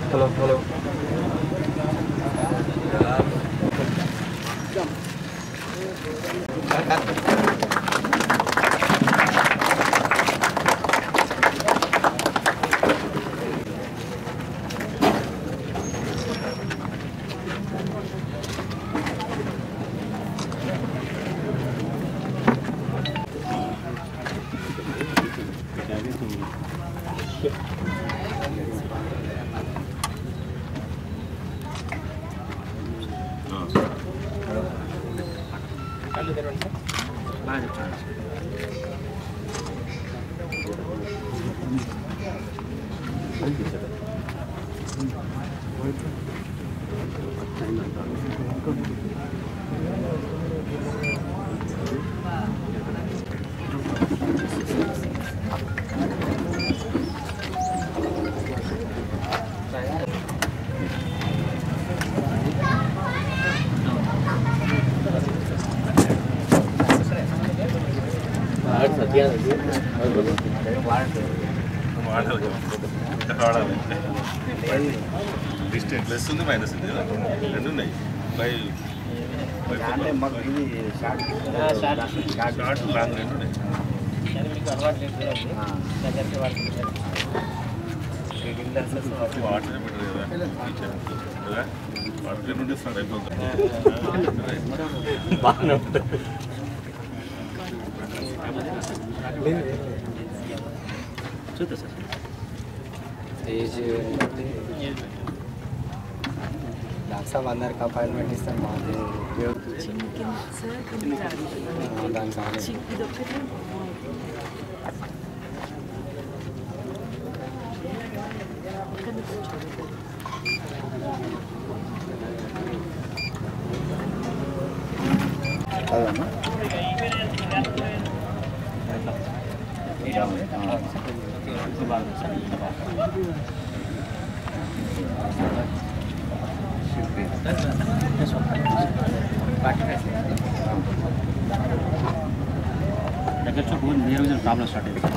hello hello distant plus ఉంది minus ఉంది కదా రెండు ఉన్నాయి ఫైవ్ అంటే మాకు ఇది షార్ట్ షార్ట్ లాంగ్ రెండు ఉన్నాయి వాటర్ బెటర్ కదా టీచర్ కదా వాటర్ నుండి స్టార్ట్ అయిపోతుంది బాగానే ఉంటుంది చూద్దా సార్ ఏజ్ బట్టి డాక్టర్ సాబ్ అందరికి అపాయింట్మెంట్ ఇస్తాను మాది దానికి కావాలి అదమ్మా దగ్గర చూపు మీరు ప్రాబ్లం స్టార్ట్ అయింది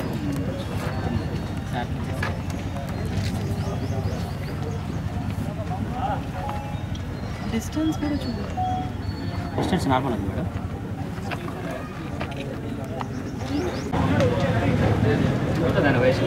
డిస్టెన్స్ కూడా చూడండి డిస్టెన్స్ నార్మల్ ఉంది మేడం దాని వయసు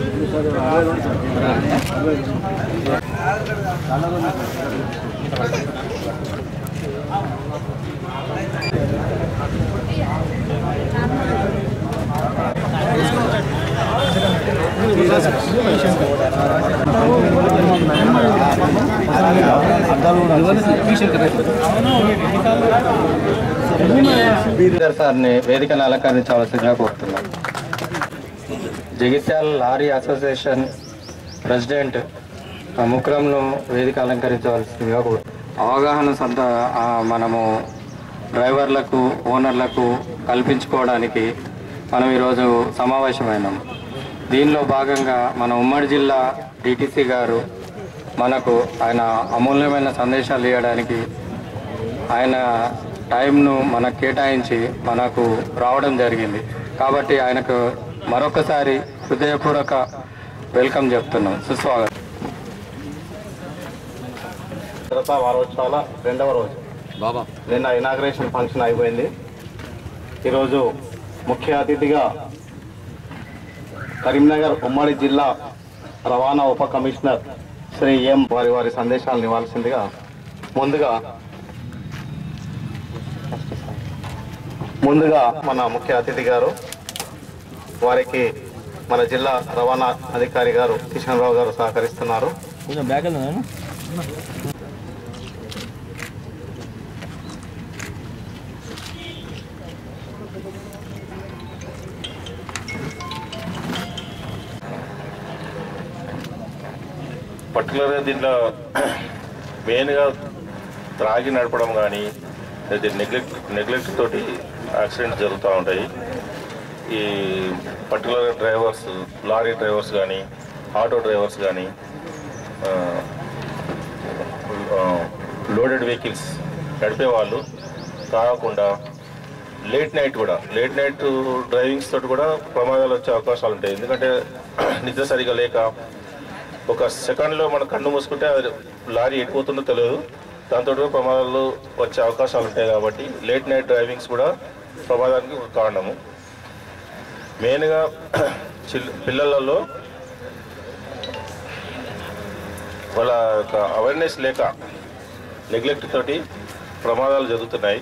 బీదర్ సార్ని వేదికను అలంకరించవలసిందిగా కోరుతున్నాం జగిత్యాల లారీ అసోసియేషన్ ప్రెసిడెంట్ ఆ ముక్రంను వేదిక అలంకరించవలసిందిగా కోరు అవగాహన సంత ఆ, మనము డ్రైవర్లకు ఓనర్లకు కల్పించుకోవడానికి మనం ఈరోజు సమావేశమైనాం దీనిలో భాగంగా మన ఉమ్మడి జిల్లా డిటిసి గారు మనకు ఆయన అమూల్యమైన సందేశాలు ఇవ్వడానికి ఆయన టైంను మనకు కేటాయించి మనకు రావడం జరిగింది కాబట్టి ఆయనకు మరొకసారి హృదయపూర్వక వెల్కమ్ చెప్తున్నాం సుస్వాగతం భద్రతా వారోత్సవాల రెండవ రోజు బాబా నిన్న ఇనాగ్రేషన్ ఫంక్షన్ అయిపోయింది ఈరోజు ముఖ్య అతిథిగా కరీంనగర్ ఉమ్మడి జిల్లా రవాణా ఉప కమిషనర్ శ్రీ ఎం వారి వారి సందేశాలను ఇవ్వాల్సిందిగా ముందుగా ముందుగా మన ముఖ్య అతిథి గారు వారికి మన జిల్లా రవాణా అధికారి గారు కిషన్ రావు గారు సహకరిస్తున్నారు కొంచెం బ్యాక్ వెళ్దాం పర్టికులర్గా దీంట్లో మెయిన్గా త్రాగి నడపడం కానీ లేదా నెగ్లెక్ట్ నెగ్లెక్ట్ తోటి యాక్సిడెంట్స్ జరుగుతూ ఉంటాయి ఈ పర్టికులర్ డ్రైవర్స్ లారీ డ్రైవర్స్ కానీ ఆటో డ్రైవర్స్ కానీ లోడెడ్ వెహికల్స్ నడిపే వాళ్ళు తాగకుండా లేట్ నైట్ కూడా లేట్ నైట్ డ్రైవింగ్స్ తోటి కూడా ప్రమాదాలు వచ్చే అవకాశాలు ఉంటాయి ఎందుకంటే నిద్ర సరిగా లేక ఒక సెకండ్లో మన కన్ను మూసుకుంటే అది లారీ ఎటుపోతుందో తెలియదు దాంతో కూడా ప్రమాదాలు వచ్చే అవకాశాలు ఉంటాయి కాబట్టి లేట్ నైట్ డ్రైవింగ్స్ కూడా ప్రమాదానికి ఒక కారణము మెయిన్గా చిల్ పిల్లలలో వాళ్ళ యొక్క అవేర్నెస్ లేక నెగ్లెక్ట్ తోటి ప్రమాదాలు జరుగుతున్నాయి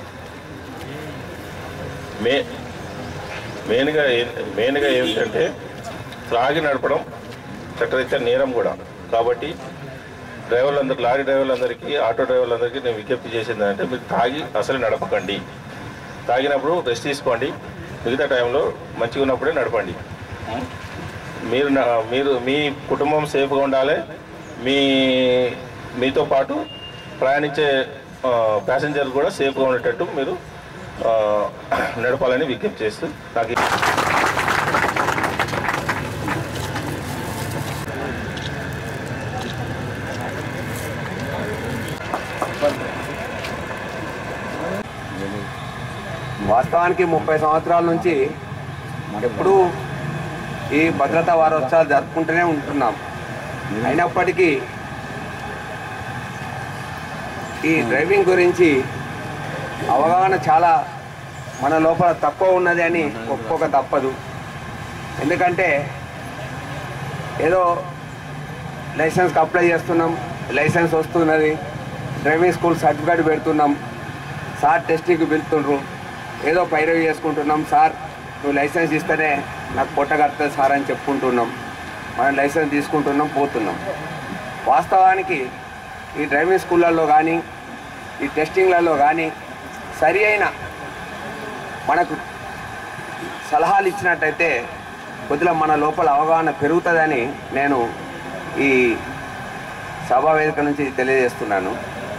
మే మెయిన్గా ఏ- మెయిన్గా ఏమిటంటే త్రాగి నడపడం చట్టరీత్యా నేరం కూడా కాబట్టి డ్రైవర్లందరూ లారీ డ్రైవర్లందరికీ ఆటో డ్రైవర్లందరికీ నేను విజ్ఞప్తి చేసింది అంటే మీరు తాగి అసలు నడపకండి తాగినప్పుడు రెస్ట్ తీసుకోండి మిగతా టైంలో మంచిగా ఉన్నప్పుడే నడపండి మీరు నా- మీరు మీ కుటుంబం సేఫ్గా ఉండాలి మీ మీతో పాటు ప్రయాణించే ప్యాసింజర్ కూడా సేఫ్గా ఉండేటట్టు మీరు ఆ, నడపాలని విజ్ఞప్తి చేస్తూ నాకు ఈ- వాస్తవానికి ముప్పై సంవత్సరాల నుంచి ఎప్పుడూ ఈ భద్రతా వారోత్సవాలు జరుపుకుంటూనే ఉంటున్నాం అయినప్పటికీ ఈ డ్రైవింగ్ గురించి అవగాహన చాలా మన లోపల తక్కువ ఉన్నది అని ఒప్పుకోక తప్పదు ఎందుకంటే ఏదో లైసెన్స్కి అప్లై చేస్తున్నాం లైసెన్స్ వస్తున్నది డ్రైవింగ్ స్కూల్ సర్టిఫికేట్ పెడుతున్నాం సార్ టెస్టింగ్కి పిలుతుండ్రు ఏదో పైరవి చేసుకుంటున్నాం సార్ నువ్వు లైసెన్స్ ఇస్తేనే నాకు పొట్ట కడుతుంది సార్ అని చెప్పుకుంటున్నాం మనం లైసెన్స్ తీసుకుంటున్నాం పోతున్నాం వాస్తవానికి ఈ డ్రైవింగ్ స్కూళ్ళల్లో కానీ ఈ టెస్టింగ్లలో కానీ సరి అయిన మనకు సలహాలు ఇచ్చినట్టయితే కొద్దిగా మన లోపల అవగాహన పెరుగుతుందని నేను ఈ సభా వేదిక నుంచి తెలియజేస్తున్నాను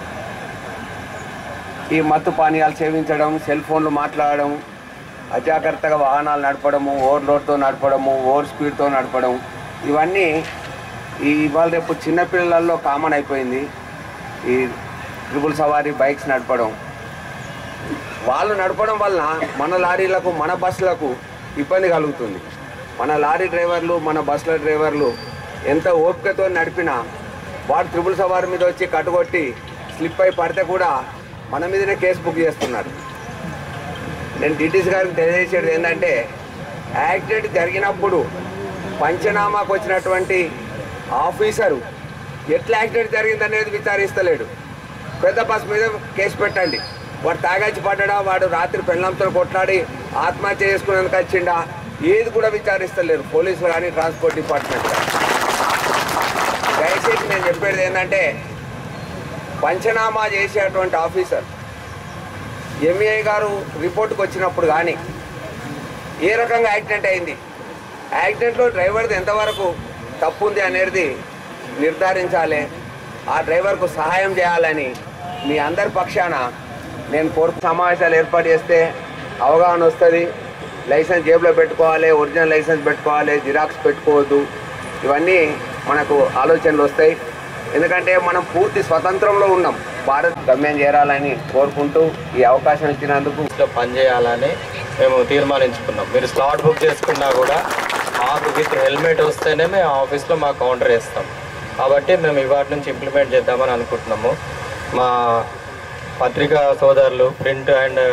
ఈ మత్తు పానీయాలు సేవించడం సెల్ ఫోన్లు మాట్లాడడం అజాగ్రత్తగా వాహనాలు నడపడము ఓవర్లోడ్తో నడపడము ఓవర్ స్పీడ్తో నడపడం ఇవన్నీ ఈ ఇవాళ రేపు చిన్నపిల్లలలో కామన్ అయిపోయింది ఈ ట్రిపుల్ సవారీ బైక్స్ నడపడం వాళ్ళు నడపడం వలన మన లారీలకు మన బస్సులకు ఇబ్బంది కలుగుతుంది మన లారీ డ్రైవర్లు మన బస్సుల డ్రైవర్లు ఎంత ఓపికతో నడిపినా వాడు త్రిపుల్ సవారి మీద వచ్చి కట్టుకొట్టి స్లిప్ అయి పడితే కూడా మన మీదనే కేసు బుక్ చేస్తున్నారు నేను డిటీసీ గారికి తెలియజేసేది ఏంటంటే యాక్సిడెంట్ జరిగినప్పుడు పంచనామాకు వచ్చినటువంటి ఆఫీసరు ఎట్లా యాక్సిడెంట్ జరిగిందనేది విచారిస్తలేడు పెద్ద బస్ మీద కేసు పెట్టండి వాడు తాగాచి పడ్డా వాడు రాత్రి పెళ్ళంతో కొట్లాడి ఆత్మహత్య చేసుకునేందుకు వచ్చిండా ఏది కూడా విచారిస్తలేరు పోలీసులు కానీ ట్రాన్స్పోర్ట్ డిపార్ట్మెంట్ కానీ దయచేసి నేను చెప్పేది ఏంటంటే పంచనామా చేసేటువంటి ఆఫీసర్ ఎంఈఐ గారు రిపోర్ట్కి వచ్చినప్పుడు కానీ ఏ రకంగా యాక్సిడెంట్ అయింది యాక్సిడెంట్లో డ్రైవర్ది ఎంతవరకు తప్పు ఉంది అనేది నిర్ధారించాలి ఆ డ్రైవర్కు సహాయం చేయాలని మీ అందరి పక్షాన నేను కోర్టు సమావేశాలు ఏర్పాటు చేస్తే అవగాహన వస్తుంది లైసెన్స్ జేబులో పెట్టుకోవాలి ఒరిజినల్ లైసెన్స్ పెట్టుకోవాలి జిరాక్స్ పెట్టుకోవద్దు ఇవన్నీ మనకు ఆలోచనలు వస్తాయి ఎందుకంటే మనం పూర్తి స్వతంత్రంలో ఉన్నాం భారత్ గమ్యం చేరాలని కోరుకుంటూ ఈ అవకాశం ఇచ్చినందుకు లో పనిచేయాలని మేము తీర్మానించుకున్నాం మీరు స్లాట్ బుక్ చేసుకున్నా కూడా మాకు విత్ హెల్మెట్ వస్తేనే మేము ఆఫీస్లో మా కౌంటర్ వేస్తాం కాబట్టి మేము ఇవాటి నుంచి ఇంప్లిమెంట్ చేద్దామని అనుకుంటున్నాము మా పత్రికా సోదరులు ప్రింట్ అండ్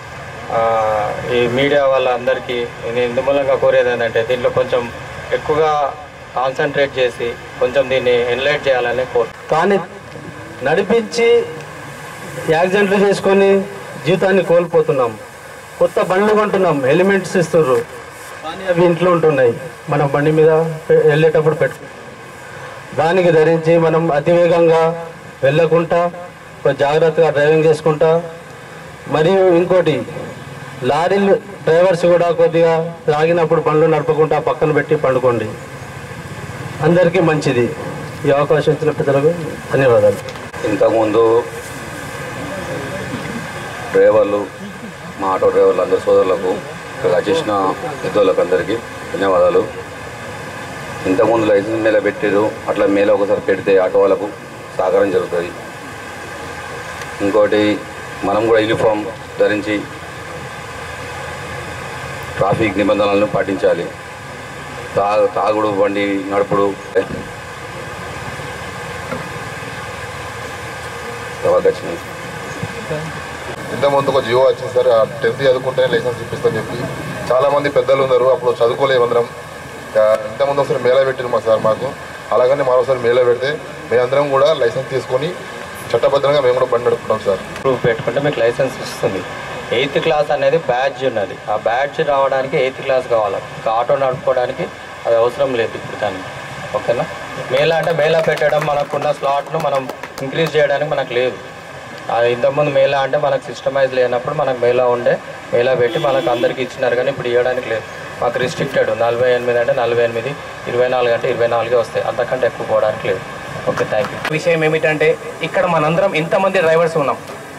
ఈ మీడియా వాళ్ళందరికీ నేను ఇందు మూలంగా కోరేది ఏంటంటే దీంట్లో కొంచెం ఎక్కువగా కాన్సన్ట్రేట్ చేసి కొంచెం దీన్ని ఎన్లైట్ చేయాలని కోరు కానీ నడిపించి యాక్సిడెంట్లు చేసుకొని జీవితాన్ని కోల్పోతున్నాం కొత్త బండ్లు కొంటున్నాం ఎలిమెంట్స్ ఇస్తుర్రు కానీ అవి ఇంట్లో ఉంటున్నాయి మనం బండి మీద పె- వెళ్ళేటప్పుడు పెట్టు దానికి ధరించి మనం అతివేగంగా వెళ్ళకుండా కొంచెం జాగ్రత్తగా డ్రైవింగ్ చేసుకుంటా మరియు ఇంకోటి లారీలు డ్రైవర్స్ కూడా కొద్దిగా తాగినప్పుడు బండ్లు నడపకుండా పక్కన పెట్టి పండుకోండి అందరికీ మంచిది ఈ అవకాశం ఇచ్చిన పెద్దలకు ధన్యవాదాలు ఇంతకుముందు డ్రైవర్లు మా ఆటో డ్రైవర్లు అందరి సోదరులకు ఇక్కడ వచ్చేసిన పెద్దోళ్ళకు అందరికీ ధన్యవాదాలు ఇంతకుముందు లైసెన్స్ మేళ పెట్టారు అట్లా మేళ ఒకసారి పెడితే ఆటో వాళ్ళకు సహకారం జరుగుతుంది ఇంకోటి మనం కూడా యూనిఫామ్ ధరించి ట్రాఫిక్ నిబంధనలను పాటించాలి తా తాగుడు బండి నడుపుడు ఎవరికి వచ్చినాయి ఇంత ముందు ఒక జియో వచ్చింది సార్ టెన్త్ చదువుకుంటేనే లైసెన్స్ ఇప్పిస్తాను చెప్పి చాలా మంది పెద్దలు ఉన్నారు అప్పుడు చదువుకోలేము అందరం ఆ, ఇంత ముందు ఒకసారి మేళా పెట్టింది మా సార్ మాకు అలాగని మరోసారి మేళా పెడితే మేమందరం కూడా లైసెన్స్ తీసుకొని చట్టబద్ధంగా మేము కూడా బండి నడుపుకుంటాం సార్ ప్రూఫ్ పెట్టుకుంటే మీకు లైసెన్స్ వస్తుంది ఎయిత్ క్లాస్ అనేది బ్యాడ్జ్ ఉన్నది ఆ బ్యాడ్జ్ రావడానికి ఎయిత్ క్లాస్ కావాలి ఇంకా ఆటో నడుపుకోవడానికి అది అవసరం లేదు ఇప్పుడు దానికి ఓకేనా మేళా అంటే మేళా పెట్టడం మనకున్న స్లాట్ను మనం ఇంక్రీజ్ చేయడానికి మనకు లేదు అది ఇంతకుముందు మేళా అంటే మనకు సిస్టమైజ్ లేనప్పుడు మనకు మేళా ఉండే మేళా పెట్టి మనకు అందరికీ ఇచ్చినారు కానీ ఇప్పుడు ఇవ్వడానికి లేదు మాకు రిస్ట్రిక్టెడ్ నలభై ఎనిమిది అంటే నలభై ఎనిమిది ఇరవై నాలుగు అంటే ఇరవై నాలుగే వస్తాయి అంతకంటే ఎక్కువ పోవడానికి లేదు ఓకే థ్యాంక్ యూ విషయం ఏమిటంటే ఇక్కడ మనందరం ఇంతమంది డ్రైవర్స్ ఉన్నాం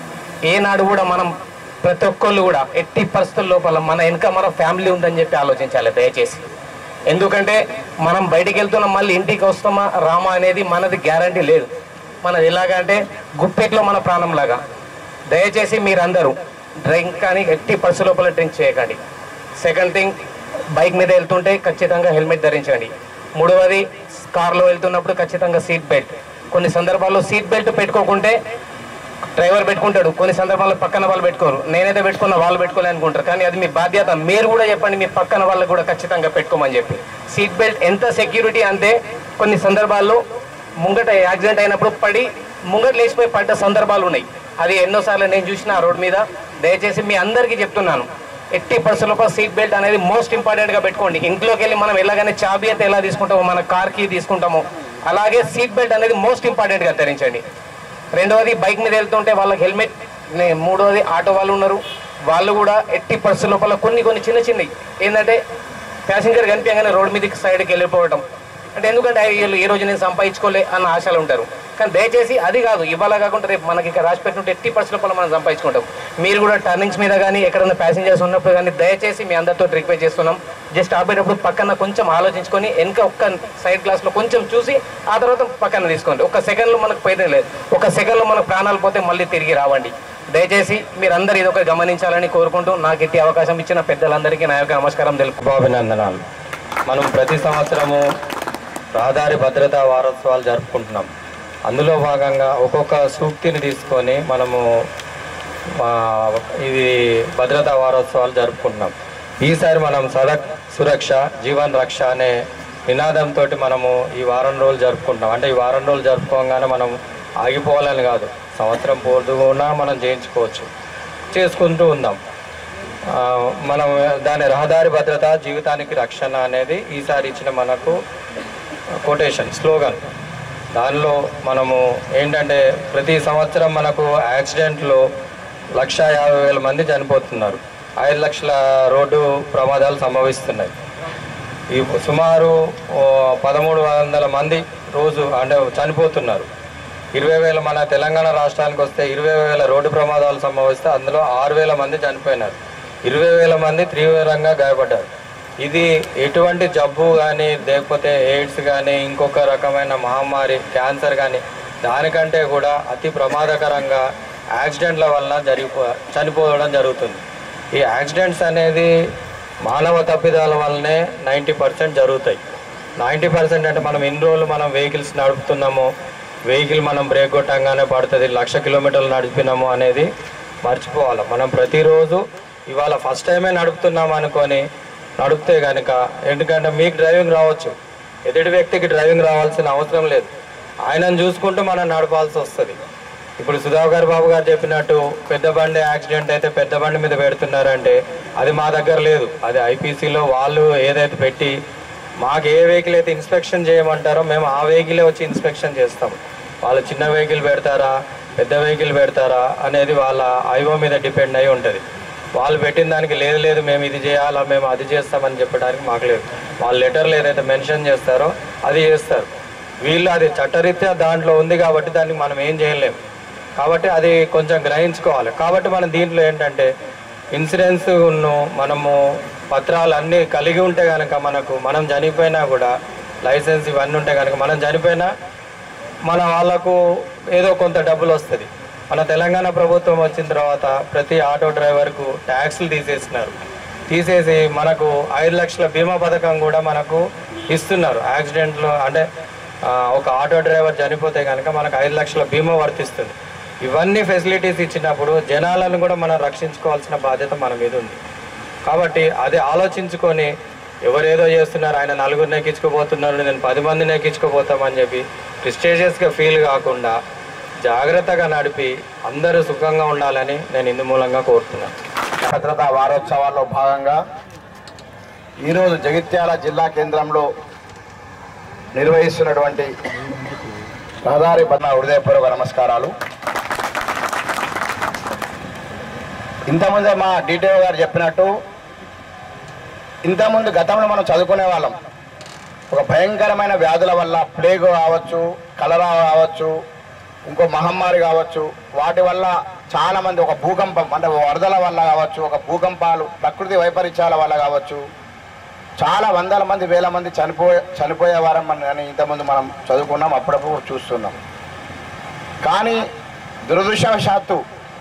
ఏనాడు కూడా మనం ప్రతి ఒక్కళ్ళు కూడా ఎట్టి పరిస్థితుల లోపల మన వెనుక మన ఫ్యామిలీ ఉందని చెప్పి ఆలోచించాలి దయచేసి ఎందుకంటే మనం బయటికి వెళ్తున్నాం మళ్ళీ ఇంటికి వస్తామా రామా అనేది మనది గ్యారంటీ లేదు మనది ఎలాగంటే గుప్పెట్లో మన ప్రాణం లాగా దయచేసి మీరందరూ డ్రింక్ కానీ ఎట్టి పరిస్థితుల లోపల డ్రింక్ చేయకండి సెకండ్ థింగ్ బైక్ మీద వెళ్తుంటే ఖచ్చితంగా హెల్మెట్ ధరించండి మూడవది కార్లో వెళ్తున్నప్పుడు ఖచ్చితంగా సీట్ బెల్ట్ కొన్ని సందర్భాల్లో సీట్ బెల్ట్ పెట్టుకోకుంటే డ్రైవర్ పెట్టుకుంటాడు కొన్ని సందర్భాల్లో పక్కన వాళ్ళు పెట్టుకోరు నేనైతే పెట్టుకున్న వాళ్ళు పెట్టుకోలే అనుకుంటారు కానీ అది మీ బాధ్యత మీరు కూడా చెప్పండి మీ పక్కన వాళ్ళకు కూడా ఖచ్చితంగా పెట్టుకోమని చెప్పి సీట్ బెల్ట్ ఎంత సెక్యూరిటీ అంటే కొన్ని సందర్భాల్లో ముంగట యాక్సిడెంట్ అయినప్పుడు పడి ముంగట లేచిపోయి పడ్డ సందర్భాలు ఉన్నాయి అది ఎన్నోసార్లు నేను చూసిన ఆ రోడ్ మీద దయచేసి మీ అందరికీ చెప్తున్నాను ఎట్టి పరిస్థితుల్లో సీట్ బెల్ట్ అనేది మోస్ట్ ఇంపార్టెంట్ గా పెట్టుకోండి ఇంట్లోకి వెళ్ళి మనం ఎలాగైనా చాబీ అయితే ఎలా తీసుకుంటామో మన కార్ కి తీసుకుంటామో అలాగే సీట్ బెల్ట్ అనేది మోస్ట్ ఇంపార్టెంట్ గా ధరించండి రెండవది బైక్ మీద వెళ్తుంటే వాళ్ళకి హెల్మెట్ నే- మూడవది ఆటో వాళ్ళు ఉన్నారు వాళ్ళు కూడా ఎట్టి పరిస్థితుల లోపల కొన్ని కొన్ని చిన్న చిన్నవి ఏంటంటే ప్యాసింజర్ కనిపించగానే రోడ్ మీదకి సైడ్కి వెళ్ళిపోవడం అంటే ఎందుకంటే వీళ్ళు ఈ రోజు నేను సంపాదించుకోలే అన్న ఆశలు ఉంటారు కానీ దయచేసి అది కాదు ఇవాళ కాకుండా రేపు మనకి ఇక్కడ రాసి పెట్టినట్టు ఎట్టి పరిస్థితుల మనం సంపాదించుకుంటాం మీరు కూడా టర్నింగ్స్ మీద కానీ ఎక్కడైనా ప్యాసింజర్స్ ఉన్నప్పుడు కానీ దయచేసి మీ అందరితో రిక్వెస్ట్ చేస్తున్నాం జస్ట్ ఆపేటప్పుడు పక్కన కొంచెం ఆలోచించుకొని వెనక ఒక్క సైడ్ క్లాస్లో కొంచెం చూసి ఆ తర్వాత పక్కన తీసుకోండి ఒక సెకండ్లో మనకు పోయితే లేదు ఒక సెకండ్లో మనకు ప్రాణాలు పోతే మళ్ళీ తిరిగి రావండి దయచేసి మీరందరూ ఇది ఒక గమనించాలని కోరుకుంటూ నాకు ఇట్టి అవకాశం ఇచ్చిన పెద్దలందరికీ నా యొక్క నమస్కారం తెలుపు అభినందనాలు మనం ప్రతి సంవత్సరము రహదారి భద్రతా వారోత్సవాలు జరుపుకుంటున్నాం అందులో భాగంగా ఒక్కొక్క సూక్తిని తీసుకొని మనము ఆ, ఇది భద్రతా వారోత్సవాలు జరుపుకుంటున్నాం ఈసారి మనం సడక్ సురక్ష జీవన్ రక్ష అనే నినాదంతో మనము ఈ వారం రోజులు జరుపుకుంటున్నాం అంటే ఈ వారం రోజులు జరుపుకోగానే మనం ఆగిపోవాలని కాదు సంవత్సరం పొద్దుగునా మనం చేయించుకోవచ్చు చేసుకుంటూ ఉందాం ఆ, మనం దాని రహదారి భద్రత జీవితానికి రక్షణ అనేది ఈసారి ఇచ్చిన మనకు కొటేషన్ స్లోగన్ దానిలో మనము ఏంటంటే ప్రతి సంవత్సరం మనకు యాక్సిడెంట్లో లక్ష యాభై వేల మంది చనిపోతున్నారు ఐదు లక్షల రోడ్డు ప్రమాదాలు సంభవిస్తున్నాయి ఈ సుమారు ఓ, పదమూడు వందల మంది రోజు అంటే చనిపోతున్నారు ఇరవై వేల మన తెలంగాణ రాష్ట్రానికి వస్తే ఇరవై వేల రోడ్డు ప్రమాదాలు సంభవిస్తే అందులో ఆరు వేల మంది చనిపోయినారు ఇరవై వేల మంది తీవ్రంగా గాయపడ్డారు ఇది ఎటువంటి జబ్బు కానీ లేకపోతే ఎయిడ్స్ కానీ ఇంకొక రకమైన మహమ్మారి క్యాన్సర్ కానీ దానికంటే కూడా అతి ప్రమాదకరంగా యాక్సిడెంట్ల వలన జరిగిపో చనిపోవడం జరుగుతుంది ఈ యాక్సిడెంట్స్ అనేది మానవ తప్పిదాల వల్లనే నైంటీ పర్సెంట్ జరుగుతాయి నైంటీ పర్సెంట్ అంటే మనం ఎన్ని రోజులు మనం వెహికల్స్ నడుపుతున్నామో వెహికల్ మనం బ్రేక్ కొట్టంగానే పడుతుంది లక్ష కిలోమీటర్లు నడిపినాము అనేది మర్చిపోవాలి మనం ప్రతిరోజు ఇవాళ ఫస్ట్ టైమే నడుపుతున్నాం అనుకొని నడిపితే కనుక ఎందుకంటే మీకు డ్రైవింగ్ రావచ్చు ఎదుటి వ్యక్తికి డ్రైవింగ్ రావాల్సిన అవసరం లేదు ఆయనను చూసుకుంటూ మనం నడపాల్సి వస్తుంది ఇప్పుడు సుధాకర్ బాబు గారు చెప్పినట్టు పెద్ద బండి యాక్సిడెంట్ అయితే పెద్ద బండి మీద పెడుతున్నారంటే అది మా దగ్గర లేదు అది ఐపీసీలో వాళ్ళు ఏదైతే పెట్టి మాకు ఏ వెహికల్ అయితే ఇన్స్పెక్షన్ చేయమంటారో మేము ఆ వెహికలే వచ్చి ఇన్స్పెక్షన్ చేస్తాం వాళ్ళు చిన్న వెహికల్ పెడతారా పెద్ద వెహికల్ పెడతారా అనేది వాళ్ళ ఐఓ మీద డిపెండ్ అయి ఉంటుంది వాళ్ళు పెట్టిన దానికి లేదు లేదు మేము ఇది చేయాలా మేము అది చేస్తామని చెప్పడానికి మాకు లేదు వాళ్ళ లెటర్లు ఏదైతే మెన్షన్ చేస్తారో అది చేస్తారు వీళ్ళు అది చట్టరీత్యా దాంట్లో ఉంది కాబట్టి దానికి మనం ఏం చేయలేము కాబట్టి అది కొంచెం గ్రహించుకోవాలి కాబట్టి మనం దీంట్లో ఏంటంటే ఇన్సూరెన్స్ మనము పత్రాలు అన్నీ కలిగి ఉంటే కనుక మనకు మనం చనిపోయినా కూడా లైసెన్స్ ఇవన్నీ ఉంటే కనుక మనం చనిపోయినా మన వాళ్ళకు ఏదో కొంత డబ్బులు వస్తుంది మన తెలంగాణ ప్రభుత్వం వచ్చిన తర్వాత ప్రతి ఆటో డ్రైవర్కు ట్యాక్స్లు తీసేసినారు తీసేసి మనకు ఐదు లక్షల బీమా పథకం కూడా మనకు ఇస్తున్నారు యాక్సిడెంట్లో అంటే ఆ, ఒక ఆటో డ్రైవర్ చనిపోతే కనుక మనకు ఐదు లక్షల బీమా వర్తిస్తుంది ఇవన్నీ ఫెసిలిటీస్ ఇచ్చినప్పుడు జనాలను కూడా మనం రక్షించుకోవాల్సిన బాధ్యత మన మీద ఉంది కాబట్టి అది ఆలోచించుకొని ఎవరేదో చేస్తున్నారు ఆయన నలుగురిని ఎక్కించుకోబోతున్నారు నేను పది మందిని ఎక్కించుకోబోతామని చెప్పి ప్రిస్టేజియస్గా ఫీల్ కాకుండా జాగ్రత్తగా నడిపి అందరూ సుఖంగా ఉండాలని నేను ఇందు మూలంగా కోరుతున్నాను భద్రతా వారోత్సవాల్లో భాగంగా ఈరోజు జగిత్యాల జిల్లా కేంద్రంలో నిర్వహిస్తున్నటువంటి రహదారి పద్మ హృదయపూర్వక నమస్కారాలు ఇంతకుముందే మా డిటిఓ గారు చెప్పినట్టు ఇంతకుముందు గతంలో మనం చదువుకునే వాళ్ళం ఒక భయంకరమైన వ్యాధుల వల్ల ప్లేగ్ కావచ్చు కలరా కావచ్చు ఇంకో మహమ్మారి కావచ్చు వాటి వల్ల చాలా మంది ఒక భూకంపం అంటే వరదల వల్ల కావచ్చు ఒక భూకంపాలు ప్రకృతి వైపరీత్యాల వల్ల కావచ్చు చాలా వందల మంది వేల మంది చనిపోయే చనిపోయేవారం మన అని ఇంతకుముందు మనం చదువుకున్నాం అప్పుడప్పుడు చూస్తున్నాం కానీ దురదృష్టవశాత్తు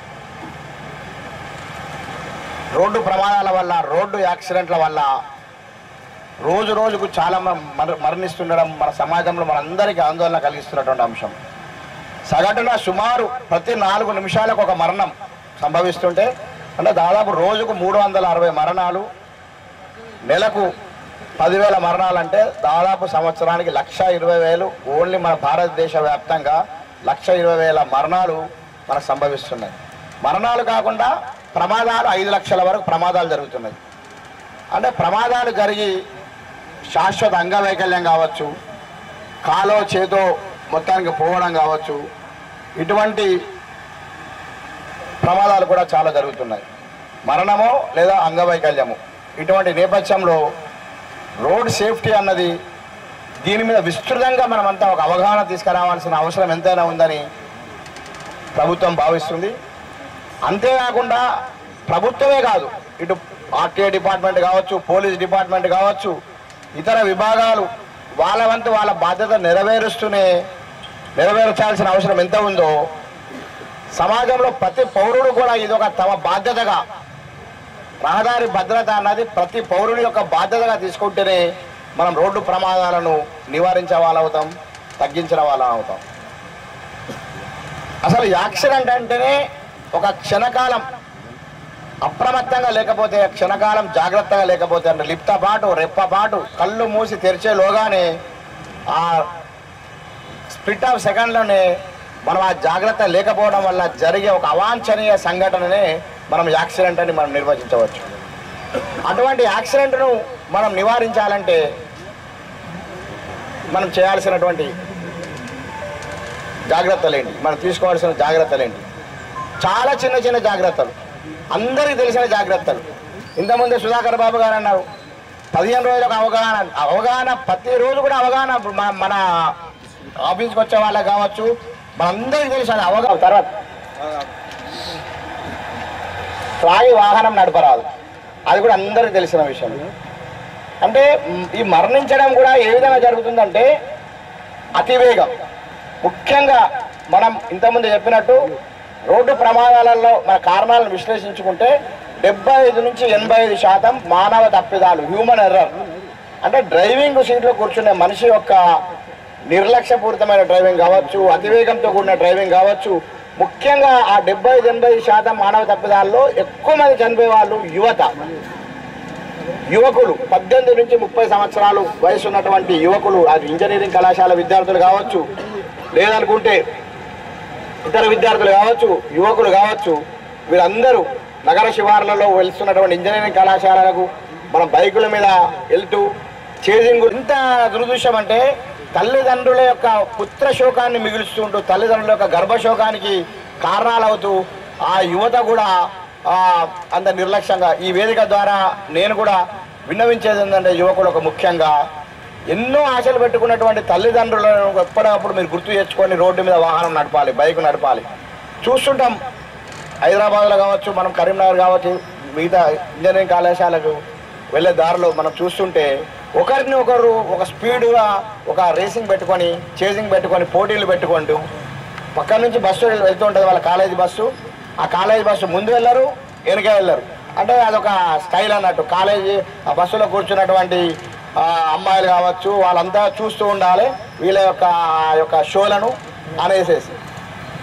రోడ్డు ప్రమాదాల వల్ల రోడ్డు యాక్సిడెంట్ల వల్ల రోజు రోజుకు చాలా మ- మర మరణిస్తుండడం మన సమాజంలో మనందరికీ ఆందోళన కలిగిస్తున్నటువంటి అంశం సగటున సుమారు ప్రతి నాలుగు నిమిషాలకు ఒక మరణం సంభవిస్తుంటే అంటే దాదాపు రోజుకు మూడు వందల అరవై మరణాలు నెలకు పదివేల మరణాలు అంటే దాదాపు సంవత్సరానికి లక్ష ఇరవై వేలు ఓన్లీ మన భారతదేశ వ్యాప్తంగా లక్ష ఇరవై వేల మరణాలు మనకు సంభవిస్తున్నాయి మరణాలు కాకుండా ప్రమాదాలు ఐదు లక్షల వరకు ప్రమాదాలు జరుగుతున్నాయి అంటే ప్రమాదాలు జరిగి శాశ్వత అంగవైకల్యం కావచ్చు కాలో చేతో మొత్తానికి పోవడం కావచ్చు ఇటువంటి ప్రమాదాలు కూడా చాలా జరుగుతున్నాయి మరణమో లేదా అంగవైకల్యము ఇటువంటి నేపథ్యంలో రోడ్ సేఫ్టీ అన్నది దీని మీద విస్తృతంగా మనమంతా ఒక అవగాహన తీసుకురావాల్సిన అవసరం ఎంతైనా ఉందని ప్రభుత్వం భావిస్తుంది అంతేకాకుండా ప్రభుత్వమే కాదు ఇటు ఆర్టీఏ డిపార్ట్మెంట్ కావచ్చు పోలీస్ డిపార్ట్మెంట్ కావచ్చు ఇతర విభాగాలు వాళ్ళ వంతు వాళ్ళ బాధ్యత నెరవేరుస్తూనే నెరవేర్చాల్సిన అవసరం ఎంత ఉందో సమాజంలో ప్రతి పౌరుడు కూడా ఇది ఒక తమ బాధ్యతగా రహదారి భద్రత అన్నది ప్రతి పౌరుని యొక్క బాధ్యతగా తీసుకుంటేనే మనం రోడ్డు ప్రమాదాలను నివారించే వాళ్ళం అవుతాం తగ్గించిన వాళ్ళం అవుతాం అసలు యాక్సిడెంట్ అంటేనే ఒక క్షణకాలం అప్రమత్తంగా లేకపోతే క్షణకాలం జాగ్రత్తగా లేకపోతే అంటే లిప్త పాటు రెప్ప పాటు కళ్ళు మూసి తెరిచేలోగానే ఆ స్ప్లిట్ ఆఫ్ సెకండ్లోనే మనం ఆ జాగ్రత్త లేకపోవడం వల్ల జరిగే ఒక అవాంఛనీయ సంఘటననే మనం యాక్సిడెంట్ అని మనం నిర్వచించవచ్చు అటువంటి యాక్సిడెంట్ను మనం నివారించాలంటే మనం చేయాల్సినటువంటి జాగ్రత్తలేంటి మనం తీసుకోవాల్సిన జాగ్రత్తలేంటి చాలా చిన్న చిన్న జాగ్రత్తలు అందరికీ తెలిసిన జాగ్రత్తలు ఇంతకుముందే సుధాకర్ బాబు గారు అన్నారు పదిహేను రోజులకు అవగాహన అవగాహన ప్రతి రోజు కూడా అవగాహన మన- మన ఆఫీస్కి వచ్చే వాళ్ళకి కావచ్చు మనందరికీ తెలిసిన అవగాహన తర్వాత త్రాగి వాహనం నడపరాదు అది కూడా అందరికీ తెలిసిన విషయం అంటే మ్, ఈ మరణించడం కూడా ఏ విధంగా జరుగుతుందంటే అతివేగం ముఖ్యంగా మనం ఇంతకుముందు చెప్పినట్టు రోడ్డు ప్రమాదాలలో మన కారణాలను విశ్లేషించుకుంటే డెబ్బై ఐదు నుంచి ఎనభై ఐదు శాతం మానవ తప్పిదాలు హ్యూమన్ ఎర్రర్ అంటే డ్రైవింగ్ సీట్లో కూర్చునే మనిషి యొక్క నిర్లక్ష్యపూరితమైన డ్రైవింగ్ కావచ్చు అతివేగంతో కూడిన డ్రైవింగ్ కావచ్చు ముఖ్యంగా ఆ డెబ్బై ఐదు ఎనభై శాతం మానవ తప్పిదాల్లో ఎక్కువ మంది చనిపోయే వాళ్ళు యువత యువకులు పద్దెనిమిది నుంచి ముప్పై సంవత్సరాలు వయసు ఉన్నటువంటి యువకులు అది ఇంజనీరింగ్ కళాశాల విద్యార్థులు కావచ్చు లేదనుకుంటే ఇతర విద్యార్థులు కావచ్చు యువకులు కావచ్చు వీరందరూ నగర శివార్లలో వెళ్తున్నటువంటి ఇంజనీరింగ్ కళాశాలలకు మనం బైకుల మీద వెళ్తూ చేజింగ్ ఇంత దురదృశ్యం అంటే తల్లిదండ్రుల యొక్క పుత్ర శోకాన్ని మిగులుస్తుంటూ తల్లిదండ్రుల యొక్క గర్భశోకానికి కారణాలవుతూ ఆ యువత కూడా ఆ, అంత నిర్లక్ష్యంగా ఈ వేదిక ద్వారా నేను కూడా విన్నవించేది ఏంటంటే యువకులకు ముఖ్యంగా ఎన్నో ఆశలు పెట్టుకున్నటువంటి తల్లిదండ్రులను ఎప్పటికప్పుడు మీరు గుర్తు తెచ్చుకొని రోడ్డు మీద వాహనం నడపాలి బైక్ నడపాలి చూస్తుంటాం హైదరాబాద్లో కావచ్చు మనం కరీంనగర్ కావచ్చు మిగతా ఇంజనీరింగ్ కళాశాలకు వెళ్ళే దారిలో మనం చూస్తుంటే ఒకరిని ఒకరు ఒక స్పీడ్గా ఒక రేసింగ్ పెట్టుకొని చేసింగ్ పెట్టుకొని పోటీలు పెట్టుకుంటూ పక్కన నుంచి బస్సు వెళ్తూ ఉంటుంది వాళ్ళ కాలేజీ బస్సు ఆ కాలేజీ బస్సు ముందు వెళ్ళరు వెనక వెళ్ళరు అంటే అదొక స్టైల్ అన్నట్టు కాలేజీ ఆ బస్సులో కూర్చున్నటువంటి ఆ, అమ్మాయిలు కావచ్చు వాళ్ళంతా చూస్తూ ఉండాలి వీళ్ళ యొక్క ఆ యొక్క షోలను అనేసేసి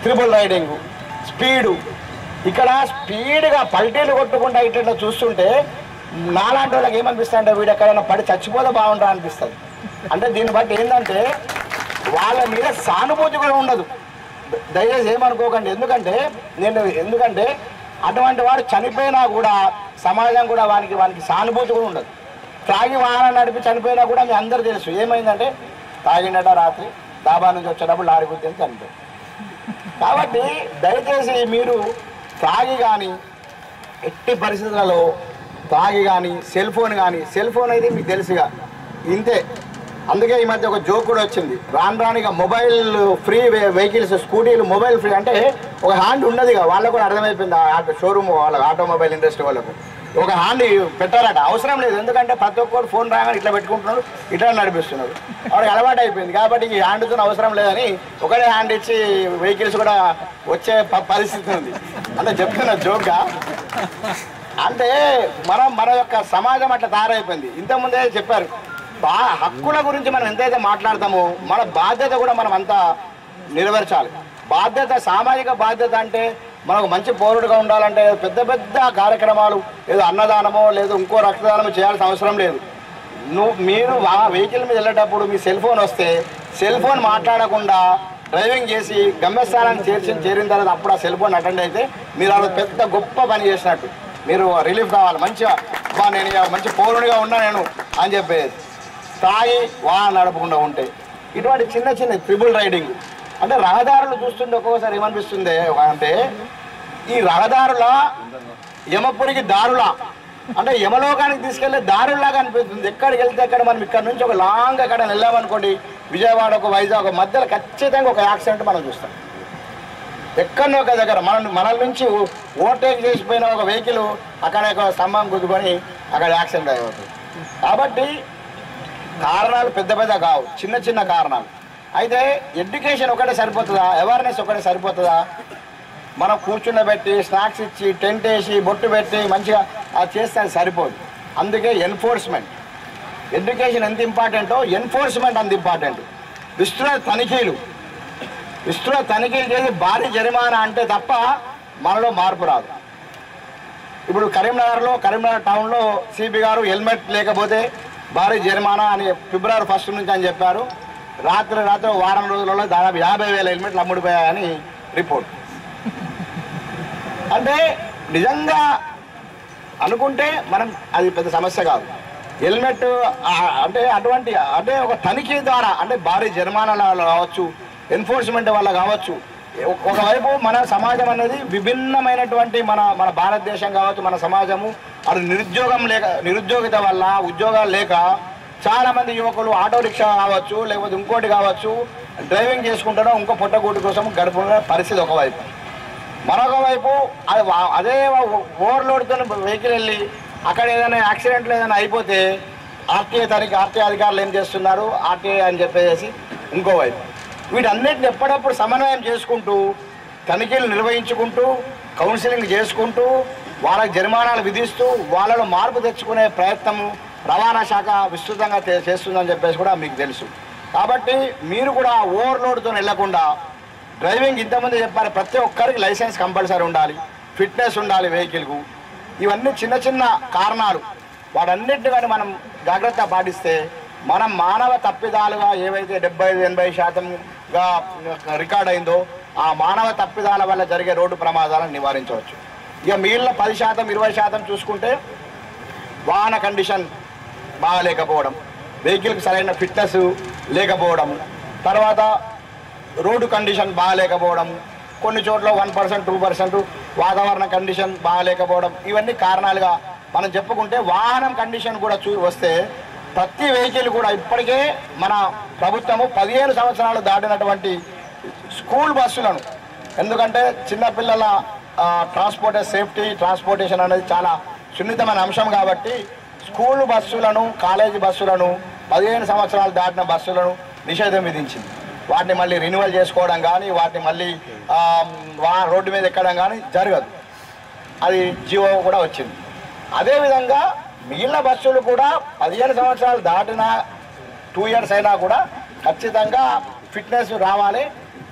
త్రిబుల్ రైడింగ్ స్పీడు ఇక్కడ స్పీడ్గా పల్టీలు కొట్టుకుంటా ఇట్లా ఇట్లా చూస్తుంటే నాలాంటి వాళ్ళకి ఏమనిపిస్తుంది అంటే వీడు ఎక్కడైనా పడి చచ్చిపోతే బాగుంటా అనిపిస్తుంది అంటే దీన్ని బట్టి ఏంటంటే వాళ్ళ మీద సానుభూతి కూడా ఉండదు దయచేసి ఏమనుకోకండి ఎందుకంటే నేను ఎందుకంటే అటువంటి వాడు చనిపోయినా కూడా సమాజం కూడా వానికి వానికి సానుభూతి కూడా ఉండదు తాగి వాహనం నడిపి చనిపోయినా కూడా మీ అందరు తెలుసు ఏమైందంటే తాగిండట రాత్రి దాబా నుంచి వచ్చేటప్పుడు లారీ గుర్తించి చనిపోయి కాబట్టి దయచేసి మీరు తాగి కానీ ఎట్టి పరిస్థితులలో తాగి కానీ సెల్ ఫోన్ కానీ సెల్ ఫోన్ అయితే మీకు తెలుసుగా ఇంతే అందుకే ఈ మధ్య ఒక జోక్ కూడా వచ్చింది రాను రానిగా మొబైల్ ఫ్రీ వెహికల్స్ స్కూటీలు మొబైల్ ఫ్రీ అంటే ఒక హ్యాండ్ ఉన్నది వాళ్ళకు కూడా అర్థమైపోయింది ఆ షోరూమ్ వాళ్ళ ఆటోమొబైల్ ఇండస్ట్రీ వాళ్ళకు ఒక హ్యాండ్ పెట్టారట అవసరం లేదు ఎందుకంటే ప్రతి ఒక్కరు ఫోన్ రాగానే ఇట్లా పెట్టుకుంటున్నారు ఇట్లా నడిపిస్తున్నారు వాడికి అలవాటు అయిపోయింది కాబట్టి ఈ హ్యాండ్తో అవసరం లేదని ఒకటే హ్యాండ్ ఇచ్చి వెహికల్స్ కూడా వచ్చే ప- పరిస్థితి ఉంది అంటే చెప్తున్న జోక్గా అంటే మనం మన యొక్క సమాజం అట్లా తయారైపోయింది ఇంతకుముందే చెప్పారు బా హక్కుల గురించి మనం ఎంతైతే మాట్లాడతామో మన బాధ్యత కూడా మనం అంతా నెరవేర్చాలి బాధ్యత సామాజిక బాధ్యత అంటే మనకు మంచి పౌరుడుగా ఉండాలంటే పెద్ద పెద్ద కార్యక్రమాలు ఏదో అన్నదానమో లేదు ఇంకో రక్తదానమో చేయాల్సిన అవసరం లేదు నువ్వు మీరు ఆ వెహికల్ మీద వెళ్ళేటప్పుడు మీ సెల్ ఫోన్ వస్తే సెల్ ఫోన్ మాట్లాడకుండా డ్రైవింగ్ చేసి గమ్యస్థానాన్ని చేర్చి చేరిన తర్వాత అప్పుడు ఆ సెల్ ఫోన్ అటెండ్ అయితే మీరు ఆ రోజు పెద్ద గొప్ప పని చేసినట్టు మీరు రిలీఫ్ కావాలి మంచిగా బా నేను ఇక మంచి పౌరుడిగా ఉన్నా నేను అని చెప్పేది తాగి వాహనం నడపకుండా ఉంటే ఇటువంటి చిన్న చిన్న ట్రిపుల్ రైడింగ్ అంటే రహదారులు చూస్తుంటే ఒక్కొక్కసారి ఏమనిపిస్తుంది అంటే ఈ రహదారుల యమపురికి దారులా అంటే యమలోకానికి తీసుకెళ్లే దారులాగా అనిపిస్తుంది ఎక్కడికి వెళ్తే అక్కడ మనం ఇక్కడ నుంచి ఒక లాంగ్ అక్కడ వెళ్ళామనుకోండి విజయవాడ ఒక వైజాగ్ ఒక మధ్యలో ఖచ్చితంగా ఒక యాక్సిడెంట్ మనం చూస్తాం ఎక్కడో ఒక దగ్గర మన మన నుంచి ఓవర్టేక్ చేసిపోయిన ఒక వెహికల్ అక్కడ ఒక స్తంభం గుద్దుకొని అక్కడ యాక్సిడెంట్ అయిపోతుంది కాబట్టి కారణాలు పెద్ద పెద్ద కావు చిన్న చిన్న కారణాలు అయితే ఎడ్యుకేషన్ ఒకటే సరిపోతుందా అవేర్నెస్ ఒకటే సరిపోతుందా మనం కూర్చుండబెట్టి స్నాక్స్ ఇచ్చి టెంట్ వేసి బొట్టు పెట్టి మంచిగా అది చేస్తే అది సరిపోదు అందుకే ఎన్ఫోర్స్మెంట్ ఎడ్యుకేషన్ ఎంత ఇంపార్టెంటో ఎన్ఫోర్స్మెంట్ అంత ఇంపార్టెంట్ విస్తృత తనిఖీలు విస్తృత తనిఖీలు చేసి భారీ జరిమానా అంటే తప్ప మనలో మార్పు రాదు ఇప్పుడు కరీంనగర్లో కరీంనగర్ టౌన్లో సిపి గారు హెల్మెట్ లేకపోతే భారీ జరిమానా అని ఫిబ్రవరి ఫస్ట్ నుంచి అని చెప్పారు రాత్రి రాత్రి వారం రోజులలో దాదాపు యాభై వేల హెల్మెట్లు అమ్ముడిపోయాయని రిపోర్ట్ అంటే నిజంగా అనుకుంటే మనం అది పెద్ద సమస్య కాదు హెల్మెట్ ఆ, అంటే అటువంటి అంటే ఒక తనిఖీ ద్వారా అంటే భారీ జరిమానాలు కావచ్చు ఎన్ఫోర్స్మెంట్ వల్ల కావచ్చు ఒక- ఒకవైపు మన సమాజం అనేది విభిన్నమైనటువంటి మన మన భారతదేశం కావచ్చు మన సమాజము అది నిరుద్యోగం లేక నిరుద్యోగిత వల్ల ఉద్యోగాలు లేక చాలా మంది యువకులు ఆటో రిక్షా కావచ్చు లేకపోతే ఇంకోటి కావచ్చు డ్రైవింగ్ చేసుకుంటారో ఇంకో పొట్టగూటి కోసం గడుపుకునే పరిస్థితి ఒకవైపు మరొక వైపు అది వా- అదే ఓవర్లోడ్తో వెహికల్ వెళ్ళి అక్కడ ఏదైనా యాక్సిడెంట్లు ఏదైనా అయిపోతే ఆర్టీఏ తనిఖీ ఆర్టీఏ అధికారులు ఏం చేస్తున్నారు ఆర్టీఏ అని చెప్పేసి ఇంకోవైపు వీటన్నిటిని ఎప్పటికప్పుడు సమన్వయం చేసుకుంటూ తనిఖీలు నిర్వహించుకుంటూ కౌన్సిలింగ్ చేసుకుంటూ వాళ్ళకి జరిమానాలు విధిస్తూ వాళ్ళలో మార్పు తెచ్చుకునే ప్రయత్నము రవాణా శాఖ విస్తృతంగా చే- చేస్తుందని చెప్పేసి కూడా మీకు తెలుసు కాబట్టి మీరు కూడా ఓవర్లోడ్తో వెళ్లకుండా డ్రైవింగ్ ఇంతమంది చెప్పారు ప్రతి ఒక్కరికి లైసెన్స్ కంపల్సరీ ఉండాలి ఫిట్నెస్ ఉండాలి వెహికల్కు ఇవన్నీ చిన్న చిన్న కారణాలు వాటన్నిటిని కానీ మనం జాగ్రత్త పాటిస్తే మనం మానవ తప్పిదాలుగా ఏవైతే డెబ్బై ఐదు ఎనభై శాతంగా రికార్డ్ అయిందో ఆ మానవ తప్పిదాల వల్ల జరిగే రోడ్డు ప్రమాదాలను నివారించవచ్చు ఇక మిగిలిన పది శాతం ఇరవై శాతం చూసుకుంటే వాహన కండిషన్ బాగాలేకపోవడం వెహికల్కి సరైన ఫిట్నెస్ లేకపోవడం తర్వాత రోడ్డు కండిషన్ బాగాలేకపోవడం కొన్ని చోట్ల వన్ పర్సెంట్ టూ పర్సెంట్ వాతావరణ కండిషన్ బాగాలేకపోవడం ఇవన్నీ కారణాలుగా మనం చెప్పుకుంటే వాహనం కండిషన్ కూడా చూ వస్తే ప్రతి వెహికల్ కూడా ఇప్పటికే మన ప్రభుత్వము పదిహేను సంవత్సరాలు దాటినటువంటి స్కూల్ బస్సులను ఎందుకంటే చిన్నపిల్లల ట్రాన్స్పోర్ట్ సేఫ్టీ ట్రాన్స్పోర్టేషన్ అనేది చాలా సున్నితమైన అంశం కాబట్టి స్కూల్ బస్సులను కాలేజీ బస్సులను పదిహేను సంవత్సరాలు దాటిన బస్సులను నిషేధం విధించింది వాటిని మళ్ళీ రెన్యువల్ చేసుకోవడం కానీ వాటిని మళ్ళీ ఆ, వా- రోడ్డు మీద ఎక్కడం కానీ జరగదు అది జీవో కూడా వచ్చింది అదేవిధంగా మిగిలిన బస్సులు కూడా పదిహేను సంవత్సరాలు దాటిన టూ ఇయర్స్ అయినా కూడా ఖచ్చితంగా ఫిట్నెస్ రావాలి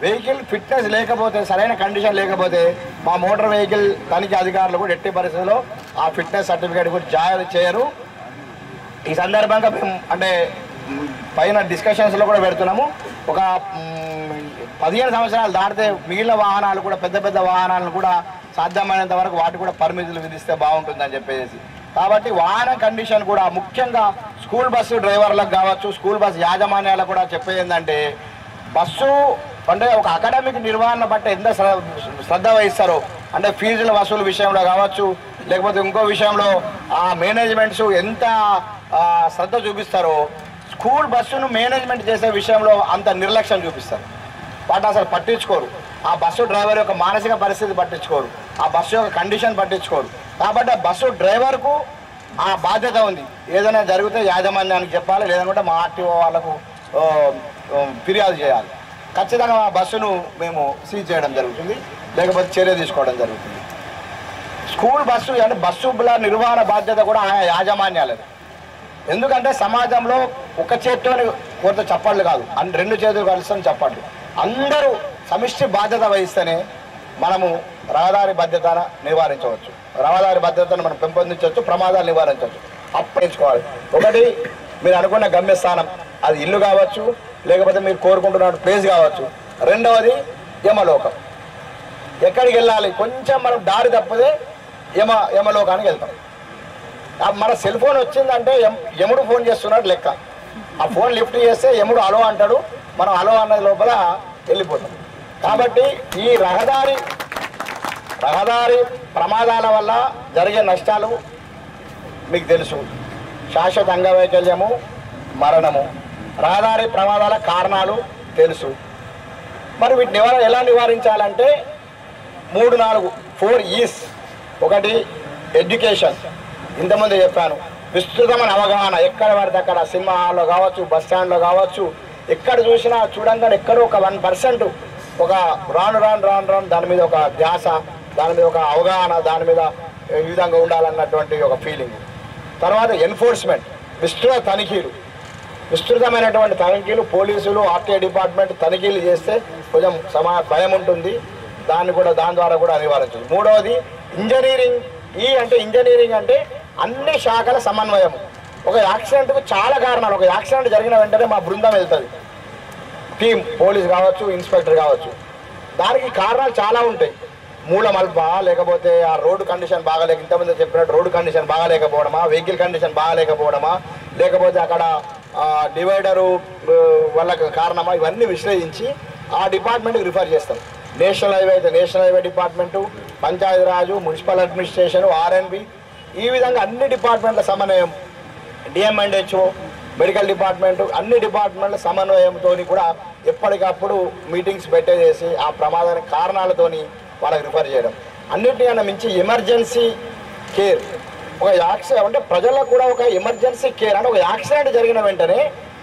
వెహికల్ ఫిట్నెస్ లేకపోతే సరైన కండిషన్ లేకపోతే మా మోటార్ వెహికల్ తనిఖీ అధికారులు కూడా ఎట్టి పరిస్థితుల్లో ఆ ఫిట్నెస్ సర్టిఫికేట్ కూడా జారీ చేయరు ఈ సందర్భంగా మేము అంటే మ్, పైన డిస్కషన్స్లో కూడా పెడుతున్నాము ఒక మ్, పదిహేను సంవత్సరాలు దాటితే మిగిలిన వాహనాలు కూడా పెద్ద పెద్ద వాహనాలను కూడా సాధ్యమైనంత వరకు వాటి కూడా పరిమితులు విధిస్తే బాగుంటుందని చెప్పేసి కాబట్టి వాహన కండిషన్ కూడా ముఖ్యంగా స్కూల్ బస్సు డ్రైవర్లకు కావచ్చు స్కూల్ బస్ యాజమాన్యాలకు కూడా చెప్పేది ఏంటంటే బస్సు అంటే ఒక అకాడమిక్ నిర్వహణ బట్టి ఎంత శ్ర- శ్రద్ధ వహిస్తారో అంటే ఫీజుల వసూలు విషయంలో కావచ్చు లేకపోతే ఇంకో విషయంలో ఆ మేనేజ్మెంట్స్ ఎంత ఆ, శ్రద్ధ చూపిస్తారో స్కూల్ బస్సును మేనేజ్మెంట్ చేసే విషయంలో అంత నిర్లక్ష్యం చూపిస్తారు వాటిని అసలు పట్టించుకోరు ఆ బస్సు డ్రైవర్ యొక్క మానసిక పరిస్థితి పట్టించుకోరు ఆ బస్సు యొక్క కండిషన్ పట్టించుకోరు కాబట్టి ఆ బస్సు డ్రైవర్కు ఆ బాధ్యత ఉంది ఏదైనా జరిగితే యాజమాన్యానికి చెప్పాలి లేదంటే మా ఆర్టీఓ వాళ్ళకు ఆ, ఆ, ఫిర్యాదు చేయాలి ఖచ్చితంగా ఆ బస్సును మేము సీజ్ చేయడం జరుగుతుంది లేకపోతే చర్య తీసుకోవడం జరుగుతుంది స్కూల్ బస్సు అంటే బస్సుల నిర్వహణ బాధ్యత కూడా ఆయా యాజమాన్యాలది ఎందుకంటే సమాజంలో ఒక చేతితోని కొంత చప్పట్లు కాదు అన్ని రెండు చేతులు కలుస్తాను చప్పట్లు అందరూ సమిష్టి బాధ్యత వహిస్తేనే మనము రహదారి బాధ్యతను నివారించవచ్చు రహదారి భద్రతను మనం పెంపొందించవచ్చు ప్రమాదాలు నివారించవచ్చు అప్పించుకోవాలి ఒకటి మీరు అనుకున్న గమ్యస్థానం అది ఇల్లు కావచ్చు లేకపోతే మీరు కోరుకుంటున్న ప్లేస్ కావచ్చు రెండవది యమలోకం ఎక్కడికి వెళ్ళాలి కొంచెం మనం దారి తప్పితే యమ యమలోకానికి వెళ్తాం ఆ మన సెల్ ఫోన్ వచ్చిందంటే యమ్- యముడు ఫోన్ చేస్తున్నాడు లెక్క ఆ ఫోన్ లిఫ్ట్ చేస్తే యముడు అలో అంటాడు మనం అలో అన్నది లోపల వెళ్ళిపోతాం కాబట్టి ఈ రహదారి రహదారి ప్రమాదాల వల్ల జరిగే నష్టాలు మీకు తెలుసు శాశ్వత అంగవైకల్యము మరణము రహదారి ప్రమాదాల కారణాలు తెలుసు మరి వీటిని నివారణ ఎలా నివారించాలంటే మూడు నాలుగు ఫోర్ ఈస్ ఒకటి ఎడ్యుకేషన్ ఇంతకుముందు చెప్పాను విస్తృతమైన అవగాహన ఎక్కడ పడితే అక్కడ సినిమా హాల్లో కావచ్చు బస్ స్టాండ్లో కావచ్చు ఎక్కడ చూసినా చూడంగానే ఎక్కడో ఒక వన్ పర్సెంట్ ఒక రాను రాను రాను రాను దాని మీద ఒక ధ్యాస దాని మీద ఒక అవగాహన దాని మీద ఈ విధంగా ఉండాలన్నటువంటి ఒక ఫీలింగ్ తర్వాత ఎన్ఫోర్స్మెంట్ విస్తృత తనిఖీలు విస్తృతమైనటువంటి తనిఖీలు పోలీసులు ఆర్టీఐ డిపార్ట్మెంట్ తనిఖీలు చేస్తే కొంచెం సమా భయం ఉంటుంది దాన్ని కూడా దాని ద్వారా కూడా నివారించవచ్చు మూడవది ఇంజనీరింగ్ ఈ అంటే ఇంజనీరింగ్ అంటే అన్ని శాఖల సమన్వయం ఒక యాక్సిడెంట్కు చాలా కారణాలు ఒక యాక్సిడెంట్ జరిగిన వెంటనే మా బృందం వెళ్తుంది టీం పోలీస్ కావచ్చు ఇన్స్పెక్టర్ కావచ్చు దానికి కారణాలు చాలా ఉంటాయి మూల మల్ప లేకపోతే ఆ రోడ్డు కండిషన్ బాగాలేక ఇంతమంది చెప్పినట్టు రోడ్డు కండిషన్ బాగాలేకపోవడమా వెహికల్ కండిషన్ బాగాలేకపోవడమా లేకపోతే అక్కడ డివైడరు వల్ల కారణమా ఇవన్నీ విశ్లేషించి ఆ డిపార్ట్మెంట్కి రిఫర్ చేస్తాం నేషనల్ హైవే అయితే national highway department Panchayati Raj municipal administration R N B ఈ విధంగా అన్ని డిపార్ట్మెంట్ల సమన్వయం డిఎంఎండ్హెచ్ఓ మెడికల్ డిపార్ట్మెంట్ అన్ని డిపార్ట్మెంట్ల సమన్వయంతో కూడా ఎప్పటికప్పుడు మీటింగ్స్ పెట్టేసేసి ఆ ప్రమాదానికి కారణాలతోని వాళ్ళకి రిఫర్ చేయడం అన్నిటికన్నా మించి ఎమర్జెన్సీ కేర్ ఒక యాక్సిడెంట్ అంటే ప్రజలకు కూడా ఒక ఎమర్జెన్సీ కేర్ అంటే ఒక యాక్సిడెంట్ జరిగిన వెంటనే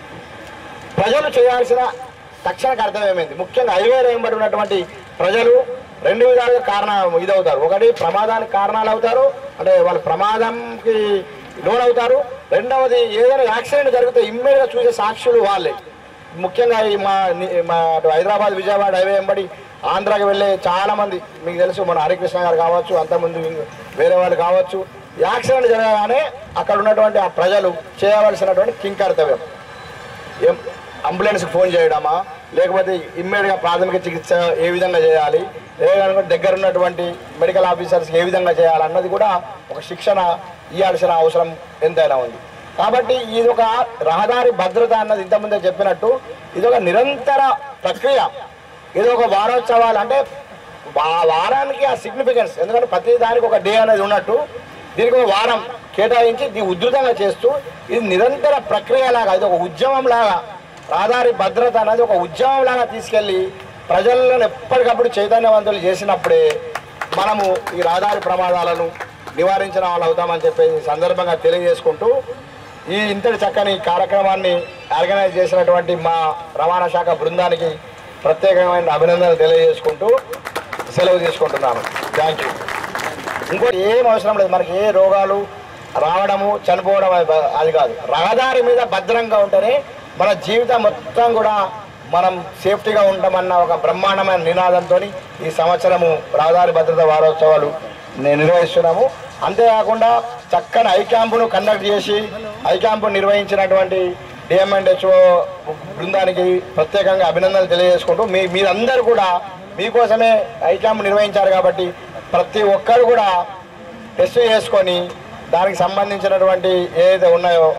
ప్రజలు చేయాల్సిన తక్షణ కర్తవ్యమైంది ముఖ్యంగా హైవేలో వెంబడి ఉన్నటువంటి ప్రజలు రెండు విధాలుగా కారణం ఇదవుతారు ఒకటి ప్రమాదానికి కారణాలు అవుతారు అంటే వాళ్ళు ప్రమాదంకి లోన్ అవుతారు రెండవది ఏదైనా యాక్సిడెంట్ జరిగితే ఇమ్మీడియట్గా చూసే సాక్షులు వాళ్ళే ముఖ్యంగా ఈ మా ని- మా అటు హైదరాబాద్ విజయవాడ హైవే వెంబడి ఆంధ్రాకి వెళ్ళే చాలా మంది మీకు తెలుసు మన హరికృష్ణ గారు కావచ్చు అంతకుముందు ఇంక వేరే వాళ్ళు కావచ్చు యాక్సిడెంట్ జరగగానే అక్కడ ఉన్నటువంటి ఆ ప్రజలు చేయవలసినటువంటి కింకర్తవ్యం ఏం అంబులెన్స్కి ఫోన్ చేయడమా లేకపోతే ఇమ్మీడియట్గా ప్రాథమిక చికిత్స ఏ విధంగా చేయాలి లేదంటే దగ్గర ఉన్నటువంటి మెడికల్ ఆఫీసర్స్కి ఏ విధంగా చేయాలన్నది కూడా ఒక శిక్షణ ఇవ్వాల్సిన అవసరం ఎంతైనా ఉంది కాబట్టి ఇది ఒక రహదారి భద్రత అన్నది ఇంతకుముందే చెప్పినట్టు ఇది ఒక నిరంతర ప్రక్రియ ఇది ఒక వారోత్సవాలు అంటే వా- వారానికి ఆ సిగ్నిఫికెన్స్ ఎందుకంటే ప్రతి దానికి ఒక డే అనేది ఉన్నట్టు దీనికి ఒక వారం కేటాయించి దీన్ని ఉధృతంగా చేస్తూ ఇది నిరంతర ప్రక్రియ లాగా ఇది ఒక ఉద్యమం లాగా రహదారి భద్రత అనేది ఒక ఉద్యమం లాగా తీసుకెళ్ళి ప్రజలను ఎప్పటికప్పుడు చైతన్యవంతులు చేసినప్పుడే మనము ఈ రహదారి ప్రమాదాలను నివారించిన వాళ్ళు అవుతామని చెప్పేసి ఈ సందర్భంగా తెలియజేసుకుంటూ ఈ ఇంతటి చక్కని కార్యక్రమాన్ని ఆర్గనైజ్ చేసినటువంటి మా రవాణా శాఖ బృందానికి ప్రత్యేకమైన అభినందనలు తెలియజేసుకుంటూ సెలవు తీసుకుంటున్నాను థ్యాంక్ యూ ఇంకోటి ఏం అవసరం లేదు మనకి ఏ రోగాలు రావడము చనిపోవడం అది బ- అది కాదు రహదారి మీద భద్రంగా ఉంటేనే మన జీవితం మొత్తం కూడా మనం సేఫ్టీగా ఉంటామన్న ఒక బ్రహ్మాండమైన నినాదంతో ఈ సంవత్సరము రహదారి భద్రత వారోత్సవాలు ని- నిర్వహిస్తున్నాము అంతేకాకుండా చక్కని ఐ క్యాంపును కండక్ట్ చేసి ఐ క్యాంపు నిర్వహించినటువంటి డిఎంఎండ్హెచ్ఓ బృందానికి ప్రత్యేకంగా అభినందనలు తెలియజేసుకుంటూ మీ మీరందరూ కూడా మీకోసమే ఐ క్యాంప్ నిర్వహించారు కాబట్టి ప్రతి ఒక్కరు కూడా టెస్ట్ చేసుకొని దానికి సంబంధించినటువంటి ఏదైతే ఉన్నాయో